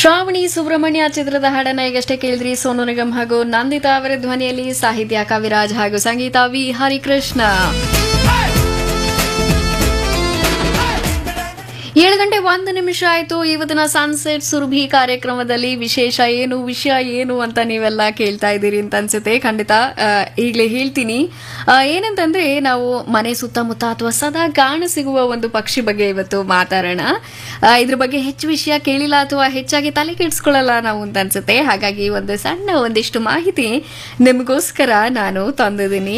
ಶ್ರಾವಣಿ ಸುಬ್ರಹ್ಮಣ್ಯ ಚಿತ್ರದ ಹಾಡನ್ನ ಈಗಷ್ಟೇ ಕೇಳಿದ್ರಿ ಸೋನು ನಿಗಮ್ ಹಾಗೂ ನಂದಿತಾ ಅವರ ಧ್ವನಿಯಲ್ಲಿ ಸಾಹಿತ್ಯ ಕವಿರಾಜ್ ಹಾಗೂ ಸಂಗೀತ ವಿ ಹರಿಕೃಷ್ಣ ಏಳು ಗಂಟೆ ಒಂದು ನಿಮಿಷ ಆಯಿತು ಇವತ್ತಿನ ಸನ್ಸೆಟ್ ಸುರಭಿ ಕಾರ್ಯಕ್ರಮದಲ್ಲಿ ವಿಶೇಷ ಏನು ವಿಷಯ ಏನು ಅಂತ ನೀವೆಲ್ಲ ಕೇಳ್ತಾ ಇದ್ದೀರಿ ಅಂತ ಅನ್ಸುತ್ತೆ ಖಂಡಿತ ಆ, ಈಗಲೇ ಹೇಳ್ತೀನಿ ಆ, ಏನಂತಂದ್ರೆ ನಾವು ಮನೆ ಸುತ್ತಮುತ್ತ ಅಥವಾ ಸದಾ ಕಾಣ ಸಿಗುವ ಒಂದು ಪಕ್ಷಿ ಬಗ್ಗೆ ಇವತ್ತು ಮಾತಾಡೋಣ ಆ, ಇದ್ರ ಬಗ್ಗೆ ಹೆಚ್ಚು ವಿಷಯ ಕೇಳಿಲ್ಲ ಅಥವಾ ಹೆಚ್ಚಾಗಿ ತಲೆ ಕೆಡಿಸ್ಕೊಳ್ಳಲ್ಲ ನಾವು ಅಂತ ಅನ್ಸುತ್ತೆ ಹಾಗಾಗಿ ಒಂದು ಸಣ್ಣ ಒಂದಿಷ್ಟು ಮಾಹಿತಿ ನಿಮಗೋಸ್ಕರ ನಾನು ತಂದಿದ್ದೀನಿ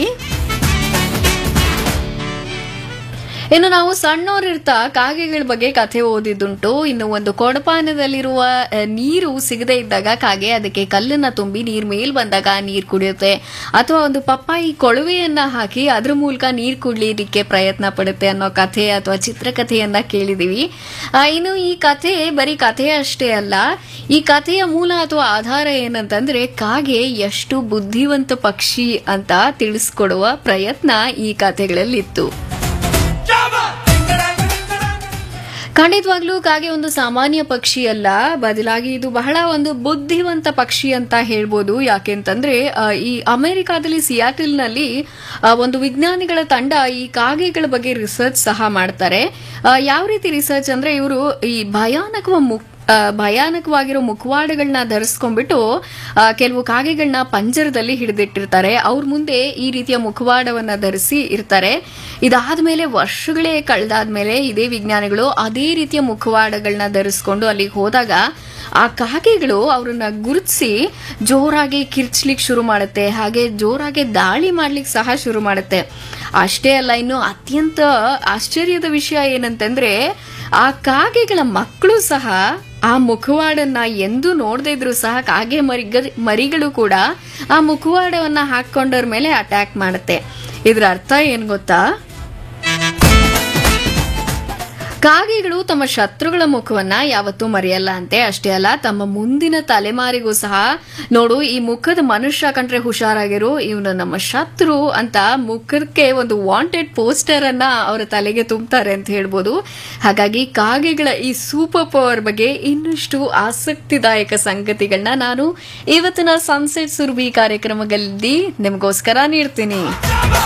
ಇನ್ನು ನಾವು ಸಣ್ಣವರಿರ್ತಾ ಕಾಗೆಗಳ ಬಗ್ಗೆ ಕಥೆ ಓದಿದ್ದುಂಟು ಇನ್ನು ಒಂದು ಕೊಡಪಾನದಲ್ಲಿರುವ ಆ, ನೀರು ಸಿಗದೇ ಇದ್ದಾಗ ಕಾಗೆ ಅದಕ್ಕೆ ಕಲ್ಲನ್ನ ತುಂಬಿ ನೀರ್ ಮೇಲ್ ಬಂದಾಗ ನೀರ್ ಕುಡಿಯುತ್ತೆ ಅಥವಾ ಒಂದು ಪಪ್ಪಾಯಿ ಕೊಳವೆಯನ್ನ ಹಾಕಿ ಅದ್ರ ಮೂಲಕ ನೀರ್ ಕುಡ್ಲಿಕ್ಕೆ ಪ್ರಯತ್ನ ಪಡುತ್ತೆ ಅನ್ನೋ ಕಥೆ ಅಥವಾ ಚಿತ್ರಕಥೆಯನ್ನ ಕೇಳಿದೀವಿ ಆ, ಇನ್ನು ಈ ಕಥೆ ಬರೀ ಕಥೆ ಅಷ್ಟೇ ಅಲ್ಲ ಈ ಕಥೆಯ ಮೂಲ ಅಥವಾ ಆಧಾರ ಏನಂತಂದ್ರೆ ಕಾಗೆ ಎಷ್ಟು ಬುದ್ಧಿವಂತ ಪಕ್ಷಿ ಅಂತ ತಿಳಿಸ್ಕೊಡುವ ಪ್ರಯತ್ನ ಈ ಕಥೆಗಳಲ್ಲಿತ್ತು ಖಂಡಿತವಾಗ್ಲೂ ಕಾಗೆ ಒಂದು ಸಾಮಾನ್ಯ ಪಕ್ಷಿ ಅಲ್ಲ ಬದಲಾಗಿ ಇದು ಬಹಳ ಒಂದು ಬುದ್ಧಿವಂತ ಪಕ್ಷಿ ಅಂತ ಹೇಳ್ಬೋದು ಯಾಕೆಂತಂದ್ರೆ ಆ, ಈ ಅಮೆರಿಕಾದಲ್ಲಿ ಸಿಯಾಟಲ್ನಲ್ಲಿ ಆ, ಒಂದು ವಿಜ್ಞಾನಿಗಳ ತಂಡ ಈ ಕಾಗೆಗಳ ಬಗ್ಗೆ ರಿಸರ್ಚ್ ಸಹ ಮಾಡ್ತಾರೆ ಆ, ಯಾವ ರೀತಿ ರಿಸರ್ಚ್ ಅಂದ್ರೆ ಇವರು ಈ ಭಯಾನಕ ಮುಕ್ ಆ, ಭಯಾನಕವಾಗಿರೋ ಮುಖವಾಡಗಳನ್ನ ಧರಿಸ್ಕೊಂಡ್ಬಿಟ್ಟು ಆ, ಕೆಲವು ಕಾಗೆಗಳನ್ನ ಪಂಜರದಲ್ಲಿ ಹಿಡಿದಿಟ್ಟಿರ್ತಾರೆ ಅವ್ರ ಮುಂದೆ ಈ ರೀತಿಯ ಮುಖವಾಡವನ್ನ ಧರಿಸಿ ಇರ್ತಾರೆ ಇದಾದ್ಮೇಲೆ ವರ್ಷಗಳೇ ಕಳೆದಾದ್ಮೇಲೆ ಇದೇ ವಿಜ್ಞಾನಿಗಳು ಅದೇ ರೀತಿಯ ಮುಖವಾಡಗಳನ್ನ ಧರಿಸ್ಕೊಂಡು ಅಲ್ಲಿಗೆ ಹೋದಾಗ ಆ ಕಾಗೆಗಳು ಅವ್ರನ್ನ ಗುರುತಿಸಿ ಜೋರಾಗಿ ಕಿರ್ಚ್ಲಿಕ್ಕೆ ಶುರು ಮಾಡುತ್ತೆ ಹಾಗೆ ಜೋರಾಗಿ ದಾಳಿ ಮಾಡ್ಲಿಕ್ಕೆ ಸಹ ಶುರು ಮಾಡುತ್ತೆ ಅಷ್ಟೇ ಅಲ್ಲ ಇನ್ನು ಅತ್ಯಂತ ಆಶ್ಚರ್ಯದ ವಿಷಯ ಏನಂತಂದ್ರೆ ಆ ಕಾಗೆಗಳ ಮಕ್ಕಳು ಸಹ ಆ ಮುಖವಾಡನ್ನ ಎಂದು ನೋಡದೇ ಇದ್ರು ಸಹ ಕಾಗೆ ಮರಿಗ ಮರಿಗಳು ಕೂಡ ಆ ಮುಖವಾಡವನ್ನ ಹಾಕೊಂಡವ್ರ ಮೇಲೆ ಅಟ್ಯಾಕ್ ಮಾಡುತ್ತೆ ಇದ್ರ ಅರ್ಥ ಏನ್ ಗೊತ್ತಾ ಕಾಗೆಗಳು ತಮ್ಮ ಶತ್ರುಗಳ ಮುಖವನ್ನ ಯಾವತ್ತೂ ಮರೆಯಲ್ಲ ಅಂತೆ ಅಷ್ಟೇ ಅಲ್ಲ ತಮ್ಮ ಮುಂದಿನ ತಲೆಮಾರಿಗೂ ಸಹ ನೋಡು ಈ ಮುಖದ ಮನುಷ್ಯ ಕಂಡ್ರೆ ಹುಷಾರಾಗಿರು ಇವನು ನಮ್ಮ ಶತ್ರು ಅಂತ ಮುಖಕ್ಕೆ ಒಂದು ವಾಂಟೆಡ್ ಪೋಸ್ಟರ್ ಅನ್ನ ಅವರ ತಲೆಗೆ ತುಂಬ್ತಾರೆ ಅಂತ ಹೇಳ್ಬೋದು ಹಾಗಾಗಿ ಕಾಗೆಗಳ ಈ ಸೂಪರ್ ಪವರ್ ಬಗ್ಗೆ ಇನ್ನಷ್ಟು ಆಸಕ್ತಿದಾಯಕ ಸಂಗತಿಗಳನ್ನ ನಾನು ಇವತ್ತಿನ ಸನ್ಸೆಟ್ ಸುರ್ಬಿ ಕಾರ್ಯಕ್ರಮದಲ್ಲಿ ನಿಮಗೋಸ್ಕರ ನೀಡ್ತೀನಿ